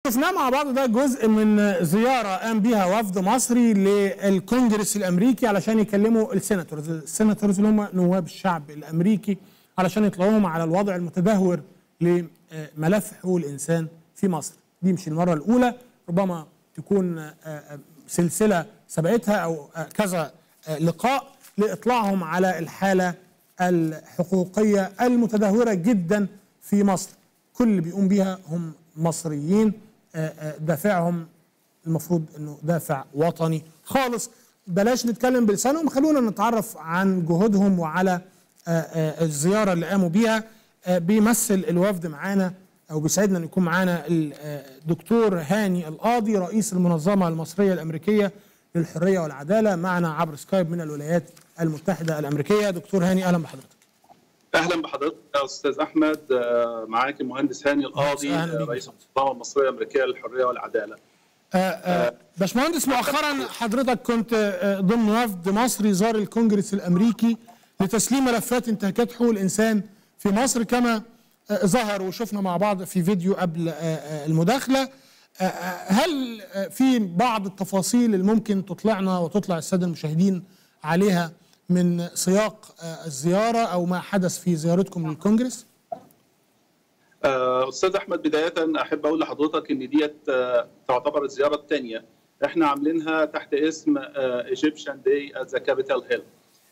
شفناه مع بعض ده جزء من زياره قام بيها وفد مصري للكونجرس الامريكي علشان يكلموا السيناتورز، السيناتورز اللي هم نواب الشعب الامريكي علشان يطلعوهم على الوضع المتدهور لملف حقوق الانسان في مصر. دي مش المره الاولى ربما تكون سلسله سبقتها او كذا لقاء لاطلاعهم على الحاله الحقوقيه المتدهوره جدا في مصر. كل اللي بيقوم بيها هم مصريين دافعهم المفروض انه دافع وطني خالص بلاش نتكلم بلسانهم خلونا نتعرف عن جهودهم وعلى الزياره اللي قاموا بيها بيمثل الوفد معانا او بيسعدنا ان يكون معانا الدكتور هاني القاضي رئيس المنظمه المصريه الامريكيه للحريه والعداله معنا عبر سكايب من الولايات المتحده الامريكيه دكتور هاني اهلا بحضرتك اهلا بحضرتك يا استاذ احمد معاك المهندس هاني القاضي رئيس المنظمه المصريه الامريكيه للحريه والعداله باشمهندس مؤخرا حضرتك كنت ضمن وفد مصري زار الكونجرس الامريكي لتسليم ملفات انتهاكات حقوق الانسان في مصر كما ظهر وشفنا مع بعض في فيديو قبل المداخله هل في بعض التفاصيل اللي ممكن تطلعنا وتطلع الساده المشاهدين عليها من سياق الزياره او ما حدث في زيارتكم للكونجرس؟ استاذ احمد بدايه احب اقول لحضرتك ان ديت تعتبر الزياره الثانيه احنا عاملينها تحت اسم ايجيبشن داي ات ذا كابيتال هيل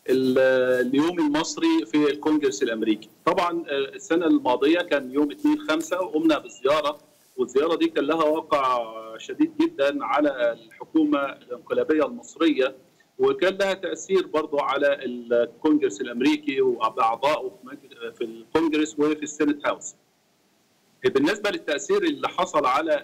اليوم المصري في الكونجرس الامريكي طبعا السنه الماضيه كان يوم 2 5 وقمنا بالزياره والزياره دي كان لها واقع شديد جدا على الحكومه الانقلابيه المصريه وكان لها تاثير برضه على الكونجرس الامريكي واعضائه في الكونجرس وفي السينت هاوس. بالنسبه للتاثير اللي حصل على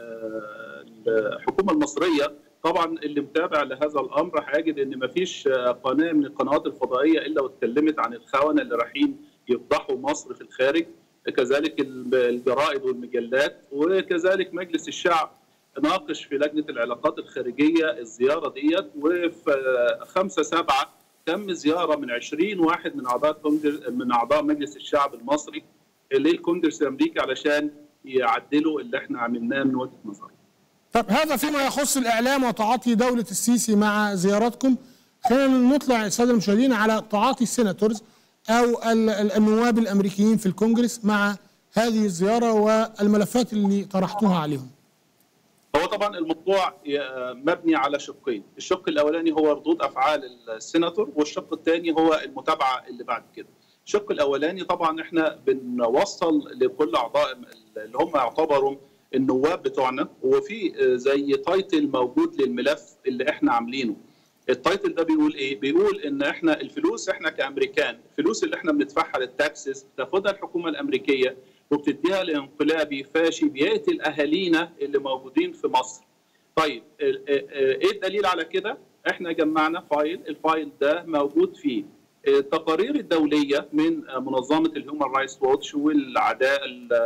الحكومه المصريه طبعا اللي متابع لهذا الامر هيجد ان ما فيش قناه من القنوات الفضائيه الا واتكلمت عن الخونه اللي رايحين يفضحوا مصر في الخارج كذلك الجرائد والمجلات وكذلك مجلس الشعب ناقش في لجنه العلاقات الخارجيه الزياره ديت وفي 5 7 تم زياره من 20 واحد من اعضاء من اعضاء مجلس الشعب المصري للكونجرس الامريكي علشان يعدلوا اللي احنا عملناه من وجهه نظري. طب هذا فيما يخص الاعلام وتعاطي دوله السيسي مع زياراتكم خلينا نطلع الساده المشاهدين على تعاطي السيناتورز او النواب الامريكيين في الكونجرس مع هذه الزياره والملفات اللي طرحتوها عليهم. هو طبعا الموضوع مبني على شقين، الشق الاولاني هو ردود افعال السيناتور والشق الثاني هو المتابعه اللي بعد كده. الشق الاولاني طبعا احنا بنوصل لكل اعضاء اللي هم يعتبروا النواب بتوعنا وفي زي تايتل موجود للملف اللي احنا عاملينه. التايتل ده بيقول ايه؟ بيقول ان احنا الفلوس احنا كامريكان، الفلوس اللي احنا بندفعها للتاكسس بتاخدها الحكومه الامريكيه وبتديها لانقلابي فاشي بيقتل اهالينا اللي موجودين في مصر. طيب ايه الدليل على كده؟ احنا جمعنا فايل، الفايل ده موجود فيه التقارير الدوليه من منظمه الهيومن رايتس ووتش والعداء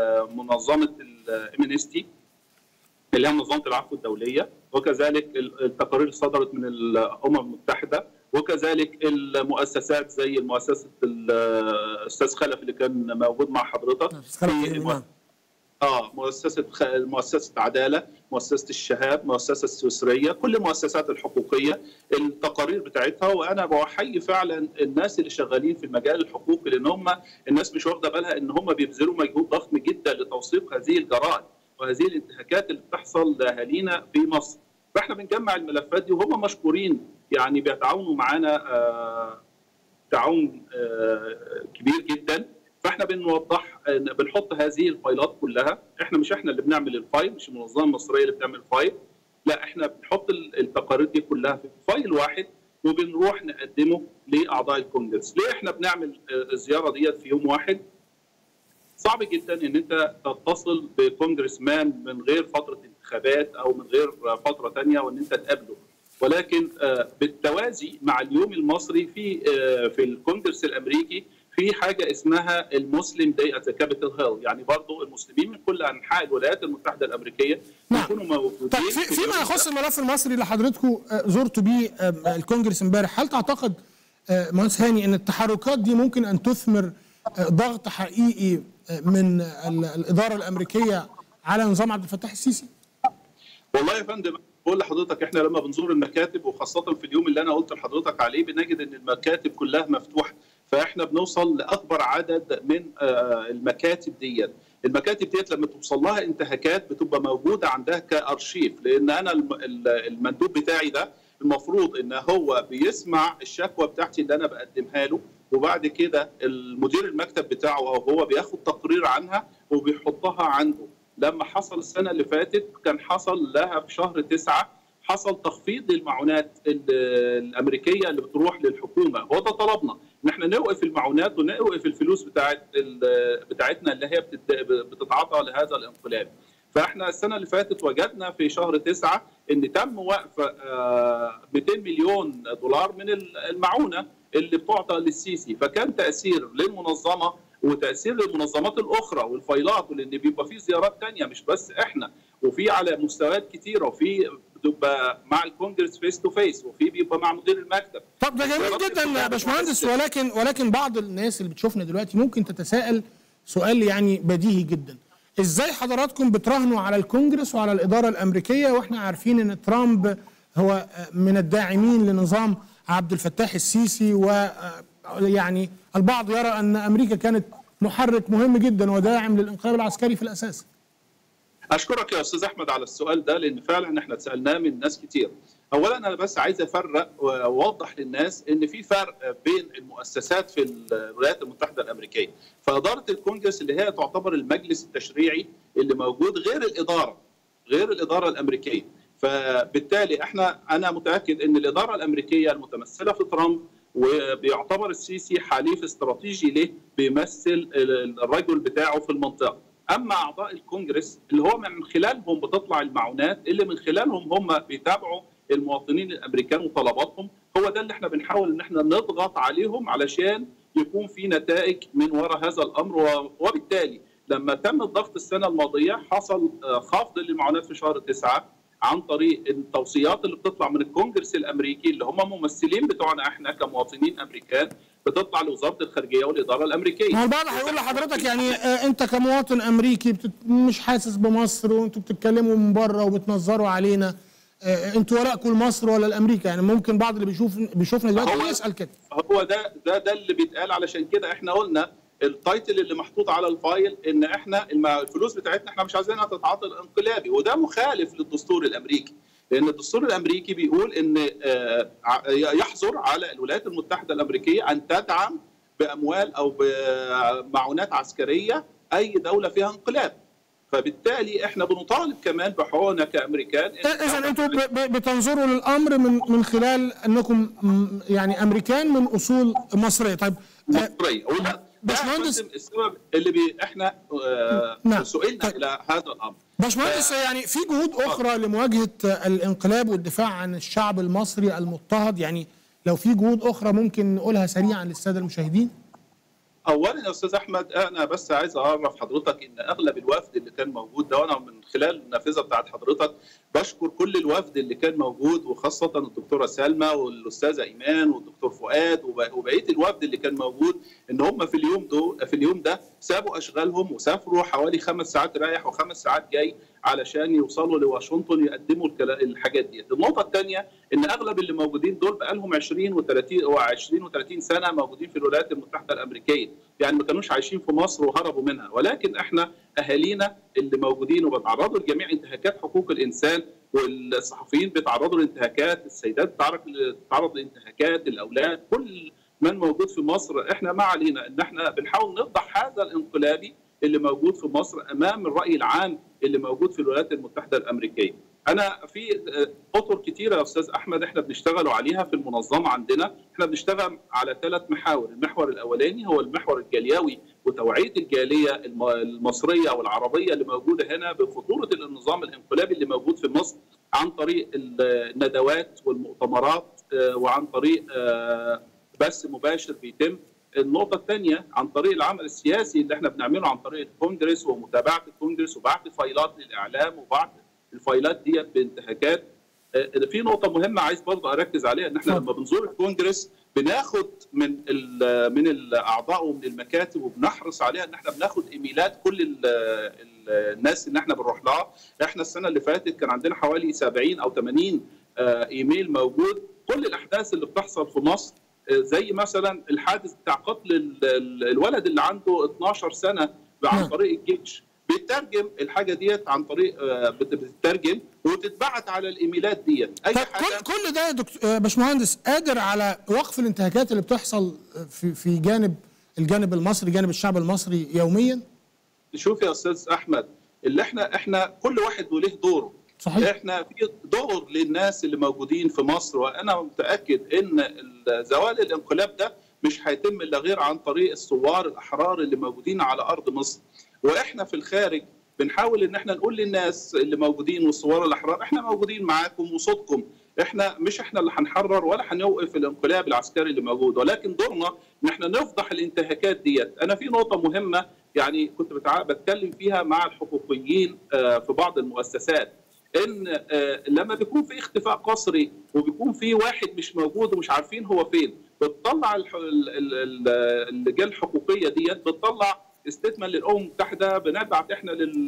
منظمه الامنستي اللي هي منظمه العفو الدوليه وكذلك التقارير اللي صدرت من الامم المتحده وكذلك المؤسسات زي مؤسسه الاستاذ خلف اللي كان موجود مع حضرتك في اه مؤسسه خ... مؤسسه عداله، مؤسسه الشهاب، مؤسسه السويسريه، كل المؤسسات الحقوقيه التقارير بتاعتها وانا بحيي فعلا الناس اللي شغالين في المجال الحقوقي لان هم الناس مش واخده بالها ان هم بيبذلوا مجهود ضخم جدا لتوثيق هذه الجرائم وهذه الانتهاكات اللي بتحصل لاهالينا في مصر. فاحنا بنجمع الملفات دي وهم مشكورين يعني بيتعاونوا معانا آه تعاون آه كبير جدا فاحنا بنوضح بنحط هذه الفايلات كلها احنا مش احنا اللي بنعمل الفايل مش المنظمه المصريه اللي بتعمل الفايل لا احنا بنحط التقارير دي كلها في فايل واحد وبنروح نقدمه لاعضاء الكونجرس ليه احنا بنعمل الزياره ديت في يوم واحد صعب جدا ان انت تتصل بكونجرس مان من غير فتره انتخابات او من غير فتره ثانيه وان انت تقابله ولكن بالتوازي مع اليوم المصري في في الكونجرس الامريكي في حاجه اسمها المسلم داي ات كابيتال هيل يعني برضو المسلمين من كل انحاء الولايات المتحده الامريكيه يكونوا موجودين طيب في فيما يخص الملف المصري اللي حضرتكم زرتوا بيه الكونجرس امبارح هل تعتقد مهندس هاني ان التحركات دي ممكن ان تثمر ضغط حقيقي من الاداره الامريكيه على نظام عبد الفتاح السيسي والله يا فندم بقول لحضرتك احنا لما بنزور المكاتب وخاصه في اليوم اللي انا قلت لحضرتك عليه بنجد ان المكاتب كلها مفتوحه فاحنا بنوصل لاكبر عدد من المكاتب ديت المكاتب ديت لما توصل لها انتهاكات بتبقى موجوده عندها كارشيف لان انا المندوب بتاعي ده المفروض ان هو بيسمع الشكوى بتاعتي اللي انا بقدمها له وبعد كده المدير المكتب بتاعه او هو بياخد تقرير عنها وبيحطها عنده لما حصل السنه اللي فاتت كان حصل لها في شهر تسعة حصل تخفيض للمعونات الامريكيه اللي بتروح للحكومه هو ده طلبنا ان احنا نوقف المعونات ونوقف الفلوس بتاعت بتاعتنا اللي هي بتتعاطى لهذا الانقلاب فاحنا السنه اللي فاتت وجدنا في شهر تسعة ان تم وقف 200 مليون دولار من المعونه اللي بتعطى للسيسي فكان تاثير للمنظمه وتاثير للمنظمات الاخرى والفايلات لان بيبقى في زيارات ثانيه مش بس احنا وفي على مستويات كثيره وفي بتبقى مع الكونجرس فيس تو فيس وفي بيبقى مع مدير المكتب طب ده جميل جدا يا باشمهندس ولكن ولكن بعض الناس اللي بتشوفنا دلوقتي ممكن تتساءل سؤال يعني بديهي جدا ازاي حضراتكم بتراهنوا على الكونجرس وعلى الاداره الامريكيه واحنا عارفين ان ترامب هو من الداعمين لنظام عبد الفتاح السيسي و يعني البعض يرى ان امريكا كانت محرك مهم جدا وداعم للانقلاب العسكري في الاساس. اشكرك يا استاذ احمد على السؤال ده لان فعلا احنا اتسالناه من ناس كتير. اولا انا بس عايز افرق واوضح للناس ان في فرق بين المؤسسات في الولايات المتحده الامريكيه. فاداره الكونجرس اللي هي تعتبر المجلس التشريعي اللي موجود غير الاداره غير الاداره الامريكيه. فبالتالي احنا انا متاكد ان الاداره الامريكيه المتمثله في ترامب وبيعتبر السيسي حليف استراتيجي له بيمثل الرجل بتاعه في المنطقه اما اعضاء الكونجرس اللي هو من خلالهم بتطلع المعونات اللي من خلالهم هم بيتابعوا المواطنين الامريكان وطلباتهم هو ده اللي احنا بنحاول ان احنا نضغط عليهم علشان يكون في نتائج من وراء هذا الامر وبالتالي لما تم الضغط السنه الماضيه حصل خفض للمعونات في شهر تسعة عن طريق التوصيات اللي بتطلع من الكونجرس الامريكي اللي هم ممثلين بتوعنا احنا كمواطنين امريكان بتطلع لوزاره الخارجيه والاداره الامريكيه. ما البعض هيقول لحضرتك يعني آه انت كمواطن امريكي بتت... مش حاسس بمصر وانتوا بتتكلموا من بره وبتنظروا علينا آه انتوا وراءكم لمصر ولا لامريكا يعني ممكن بعض اللي بيشوف بيشوفنا دلوقتي يسال كده. هو ده ده ده اللي بيتقال علشان كده احنا قلنا التايتل اللي محطوط على الفايل ان احنا الفلوس بتاعتنا احنا مش عايزينها تتعاطى الانقلابي وده مخالف للدستور الامريكي لان الدستور الامريكي بيقول ان يحظر على الولايات المتحده الامريكيه ان تدعم باموال او بمعونات عسكريه اي دوله فيها انقلاب فبالتالي احنا بنطالب كمان بحقوقنا كامريكان اذا انتم بتنظروا للامر من من خلال انكم يعني امريكان من اصول مصريه طيب مصريه وده باشمهندس السبب اللي بي احنا آه نعم. سئلنا طيب. الى هذا الامر باشمهندس آه يعني في جهود اخرى لمواجهه الانقلاب والدفاع عن الشعب المصري المضطهد يعني لو في جهود اخرى ممكن نقولها سريعا للساده المشاهدين اولا يا استاذ احمد انا بس عايز اعرف حضرتك ان اغلب الوفد اللي كان موجود ده وانا من خلال النافذه بتاعت حضرتك بشكر كل الوفد اللي كان موجود وخاصه الدكتوره سلمى والاستاذه ايمان والدكتور فؤاد وبقيه الوفد اللي كان موجود ان هم في اليوم ده في اليوم ده سابوا اشغالهم وسافروا حوالي خمس ساعات رايح وخمس ساعات جاي علشان يوصلوا لواشنطن يقدموا الحاجات دي. النقطه الثانيه ان اغلب اللي موجودين دول بقى لهم 20 و30 و20 و30 سنه موجودين في الولايات المتحده الامريكيه، يعني ما كانوش عايشين في مصر وهربوا منها، ولكن احنا اهالينا اللي موجودين وبيتعرضوا لجميع انتهاكات حقوق الانسان والصحفيين بيتعرضوا لانتهاكات، السيدات بتتعرض لانتهاكات، الاولاد، كل من موجود في مصر احنا ما علينا ان احنا بنحاول نفضح هذا الانقلابي اللي موجود في مصر امام الراي العام اللي موجود في الولايات المتحده الامريكيه. انا في اطر كتيره يا استاذ احمد احنا بنشتغلوا عليها في المنظمه عندنا، احنا بنشتغل على ثلاث محاور، المحور الاولاني هو المحور الجاليوي وتوعيه الجاليه المصريه والعربيه اللي موجوده هنا بخطوره النظام الانقلابي اللي موجود في مصر عن طريق الندوات والمؤتمرات وعن طريق بث مباشر بيتم النقطة الثانية عن طريق العمل السياسي اللي احنا بنعمله عن طريق الكونجرس ومتابعة الكونجرس وبعث فايلات للإعلام وبعث الفايلات ديت بانتهاكات في نقطة مهمة عايز برضه أركز عليها إن احنا لما بنزور الكونجرس بناخد من من الاعضاء ومن المكاتب وبنحرص عليها ان احنا بناخد ايميلات كل ال ال الناس اللي احنا بنروح لها احنا السنه اللي فاتت كان عندنا حوالي 70 او 80 ايميل موجود كل الاحداث اللي بتحصل في مصر زي مثلا الحادث بتاع قتل الولد اللي عنده 12 سنه عن طريق الجيش بيترجم الحاجه ديت عن طريق بتترجم وتتبعت على الايميلات ديت اي حاجه كل كل ده يا دكتور باشمهندس قادر على وقف الانتهاكات اللي بتحصل في في جانب الجانب المصري جانب الشعب المصري يوميا شوف يا استاذ احمد اللي احنا احنا كل واحد وله دوره صحيح احنا في دور للناس اللي موجودين في مصر وانا متاكد ان زوال الانقلاب ده مش هيتم الا غير عن طريق الثوار الاحرار اللي موجودين على ارض مصر واحنا في الخارج بنحاول ان احنا نقول للناس اللي موجودين والثوار الاحرار احنا موجودين معاكم وصوتكم احنا مش احنا اللي هنحرر ولا هنوقف الانقلاب العسكري اللي موجود ولكن دورنا ان احنا نفضح الانتهاكات ديت انا في نقطه مهمه يعني كنت بتكلم فيها مع الحقوقيين في بعض المؤسسات ان لما بيكون في اختفاء قسري وبيكون في واحد مش موجود ومش عارفين هو فين بتطلع اللجان الحقوقيه ديت بتطلع استيتمنت للامم المتحده بنبعت احنا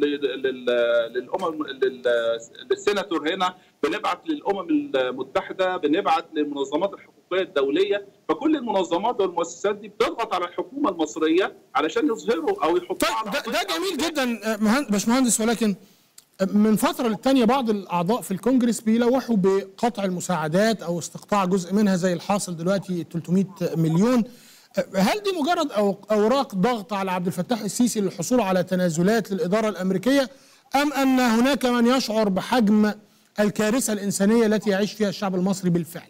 للامم للسيناتور هنا بنبعت للامم المتحده بنبعت للمنظمات الحقوقيه الدوليه فكل المنظمات والمؤسسات دي بتضغط على الحكومه المصريه علشان يظهروا او يحطوا طيب ده, ده جميل جدا باشمهندس ولكن من فتره للتانيه بعض الاعضاء في الكونجرس بيلوحوا بقطع المساعدات او استقطاع جزء منها زي الحاصل دلوقتي 300 مليون هل دي مجرد أو اوراق ضغط على عبد الفتاح السيسي للحصول على تنازلات للاداره الامريكيه ام ان هناك من يشعر بحجم الكارثه الانسانيه التي يعيش فيها الشعب المصري بالفعل؟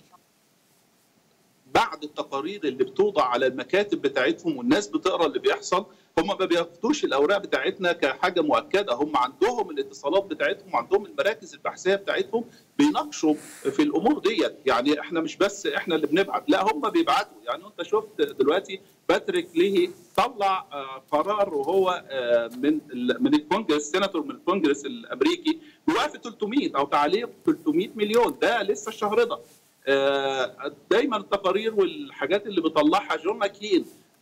بعد التقارير اللي بتوضع على المكاتب بتاعتهم والناس بتقرا اللي بيحصل هم ما بياخدوش الاوراق بتاعتنا كحاجه مؤكده هم عندهم الاتصالات بتاعتهم وعندهم المراكز البحثيه بتاعتهم بيناقشوا في الامور ديت يعني احنا مش بس احنا اللي بنبعت لا هم بيبعتوا يعني انت شفت دلوقتي باتريك ليه طلع قرار وهو من من الكونجرس سيناتور من الكونجرس الامريكي بوقف 300 او تعليق 300 مليون ده لسه الشهر ده دايما التقارير والحاجات اللي بيطلعها جون ماكين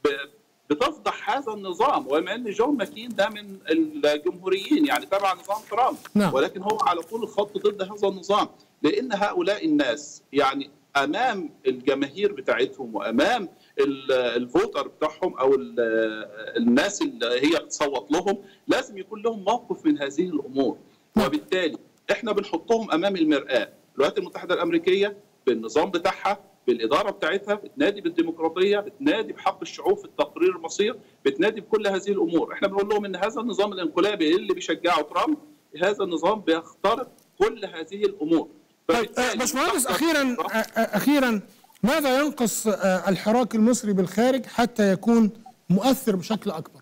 بتفضح هذا النظام وبما ان جون ماكين ده من الجمهوريين يعني تبع نظام ترامب نعم. ولكن هو على طول الخط ضد هذا النظام لان هؤلاء الناس يعني امام الجماهير بتاعتهم وامام الفوتر بتاعهم او الناس اللي هي بتصوت لهم لازم يكون لهم موقف من هذه الامور وبالتالي احنا بنحطهم امام المراه الولايات المتحده الامريكيه بالنظام بتاعها بالاداره بتاعتها بتنادي بالديمقراطيه بتنادي بحق الشعوب في التقرير المصير بتنادي بكل هذه الامور احنا بنقول لهم ان هذا النظام الانقلابي اللي بيشجعه ترامب هذا النظام بيخترق كل هذه الامور طيب باشمهندس اخيرا اخيرا ماذا ينقص الحراك المصري بالخارج حتى يكون مؤثر بشكل اكبر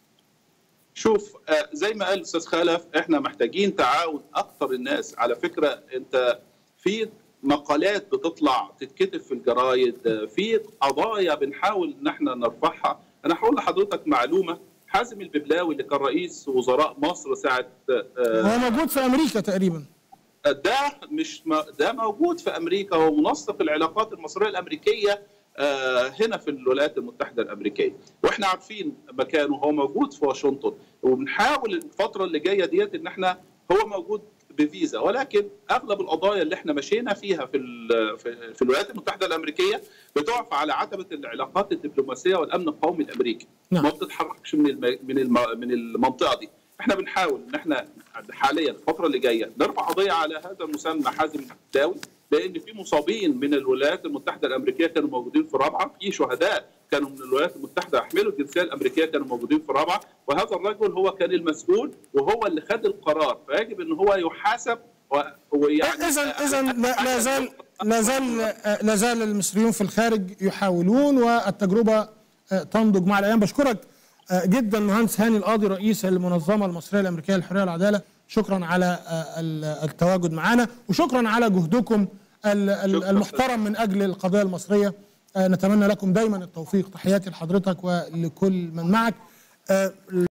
شوف زي ما قال الاستاذ خلف احنا محتاجين تعاون اكثر الناس على فكره انت في مقالات بتطلع تتكتب في الجرايد في قضايا بنحاول ان احنا نرفعها انا هقول لحضرتك معلومه حازم الببلاوي اللي كان رئيس وزراء مصر ساعه هو موجود في امريكا تقريبا ده مش ده موجود في امريكا هو منسق العلاقات المصريه الامريكيه هنا في الولايات المتحده الامريكيه واحنا عارفين مكانه هو موجود في واشنطن وبنحاول الفتره اللي جايه ديت ان احنا هو موجود بفيزا ولكن اغلب القضايا اللي احنا مشينا فيها في في, في الولايات المتحده الامريكيه بتقف على عتبه العلاقات الدبلوماسيه والامن القومي الامريكي نعم. ما بتتحركش من الم... من الم... من المنطقه دي احنا بنحاول ان احنا حاليا الفتره اللي جايه نرفع قضيه على هذا المسمى حازم الداوي لان في مصابين من الولايات المتحده الامريكيه كانوا موجودين في رابعه في شهداء كانوا من الولايات المتحده يحملوا الجنسيه الامريكيه كانوا موجودين في رابعه وهذا الرجل هو كان المسؤول وهو اللي خد القرار فيجب ان هو يحاسب ويعني اذا اذا لا زال لا زال لا زال المصريون في الخارج يحاولون والتجربه تنضج مع الايام بشكرك جدا مهندس هاني القاضي رئيس المنظمه المصريه الامريكيه للحريه والعداله شكرا على التواجد معنا وشكرا على جهدكم المحترم من اجل القضيه المصريه نتمنى لكم دايما التوفيق تحياتي لحضرتك ولكل من معك